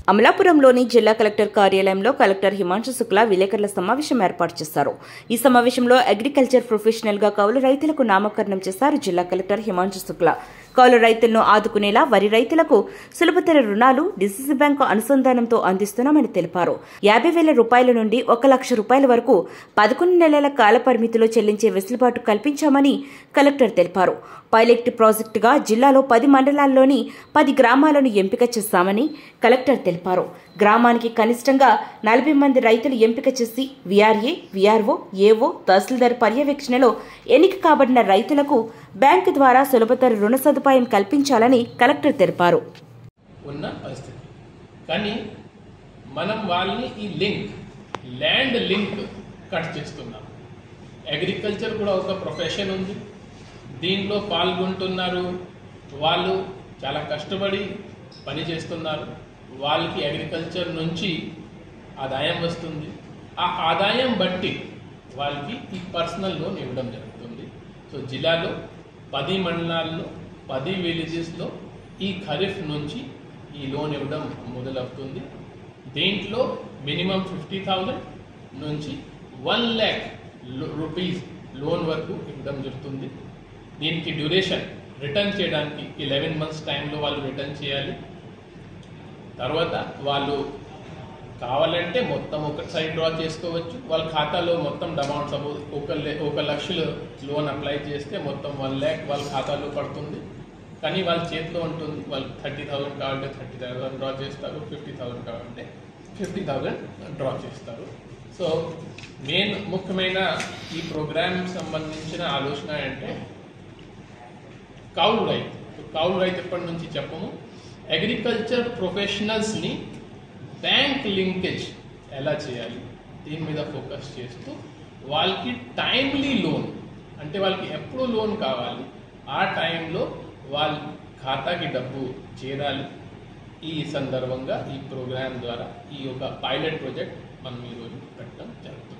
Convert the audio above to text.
అమలాపురంలోని జిల్లా కలెక్టర్ కార్యాలయంలో కలెక్టర్ హిమాంశు శుక్లా విలేకరుల సమావేశం ఏర్పాటు చేశారు ఈ సమావేశంలో అగ్రికల్చర్ ప్రొఫెషనల్ గా కౌలు రైతులకు నామకరణం చేశారు జిల్లా కలెక్టర్ హిమాంశు శుక్లా కౌలు రైతులను ఆదుకునేలా వరి రైతులకు సులభతర రుణాలు డిసిసి బ్యాంకు అనుసంధానంతో అందిస్తున్నామని తెలిపారు యాభై వేల రూపాయల నుండి ఒక లక్ష రూపాయల వరకు పదకొండు నెలల కాల పరిమితిలో చెల్లించే వెసులుబాటు కల్పించామని కలెక్టర్ తెలిపారు పైలట్ ప్రాజెక్టుగా జిల్లాలో పది మండలాల్లోని పది గ్రామాలను ఎంపిక చేశామని కలెక్టర్ తెలిపారు గ్రామానికి కనిష్టంగా నలభై మంది రైతులు ఎంపిక చేసి విఆర్ఏ విఆర్ఓ ఏఓ తహసీల్దార్ పర్యవేక్షణలో ఎన్నిక కాబడిన రైతులకు బ్యాంకు ద్వారా సులభతర రుణ సదుపాయం కల్పించాలని కలెక్టర్ తెలిపారు ఉన్న పరిస్థితి కానీ మనం వాళ్ళని ఈ లింక్ ల్యాండ్ లింక్ కట్ చేస్తున్నాం అగ్రికల్చర్ కూడా ఒక ప్రొఫెషన్ ఉంది దీంట్లో పాల్గొంటున్నారు వాళ్ళు చాలా కష్టపడి పని చేస్తున్నారు వాళ్ళకి అగ్రికల్చర్ నుంచి ఆదాయం వస్తుంది ఆ ఆదాయం బట్టి వాళ్ళకి ఈ పర్సనల్ లోన్ ఇవ్వడం జరుగుతుంది సో జిల్లాలో పది మండలాల్లో పది విలేజెస్లో ఈ ఖరీఫ్ నుంచి ఈ లోన్ ఇవ్వడం మొదలవుతుంది దీంట్లో మినిమం ఫిఫ్టీ థౌజండ్ నుంచి వన్ ల్యాక్ రూపీస్ లోన్ వరకు ఇవ్వడం జరుగుతుంది దీనికి డ్యూరేషన్ రిటర్న్ చేయడానికి ఇలెవెన్ మంత్స్ టైంలో వాళ్ళు రిటర్న్ చేయాలి తర్వాత వాళ్ళు కావాలంటే మొత్తం ఒక సైడ్ డ్రా చేసుకోవచ్చు వాళ్ళ ఖాతాలో మొత్తం అమౌంట్ సపోజ్ ఒక లే- ఒక లక్షలు లోన్ అప్లై చేస్తే మొత్తం వన్ ల్యాక్ వాళ్ళ ఖాతాలో పడుతుంది కానీ వాళ్ళ చేతిలో ఉంటుంది వాళ్ళు థర్టీ థౌసండ్ కావాలంటే థర్టీ థౌసండ్ డ్రా చేస్తారు ఫిఫ్టీ థౌసండ్ కావాలంటే ఫిఫ్టీ థౌసండ్ డ్రా చేస్తారు సో మెయిన్ ముఖ్యమైన ఈ ప్రోగ్రామ్ సంబంధించిన ఆలోచన అంటే కౌలు రైతు కౌలు రైతు ఎప్పటి నుంచి చెప్పము అగ్రికల్చర్ ప్రొఫెషనల్స్ని బ్యాంక్ లింకేజ్ ఎలా చేయాలి దీని మీద ఫోకస్ చేస్తూ వాళ్ళకి టైమ్లీ లోన్ అంటే వాళ్ళకి ఎప్పుడు లోన్ కావాలి ఆ టైంలో వాళ్ళ ఖాతాకి డబ్బు చేరాలి ఈ సందర్భంగా ఈ ప్రోగ్రామ్ ద్వారా ఈ యొక్క పైలట్ ప్రాజెక్ట్ మనం ఈరోజు పెట్టడం జరుగుతుంది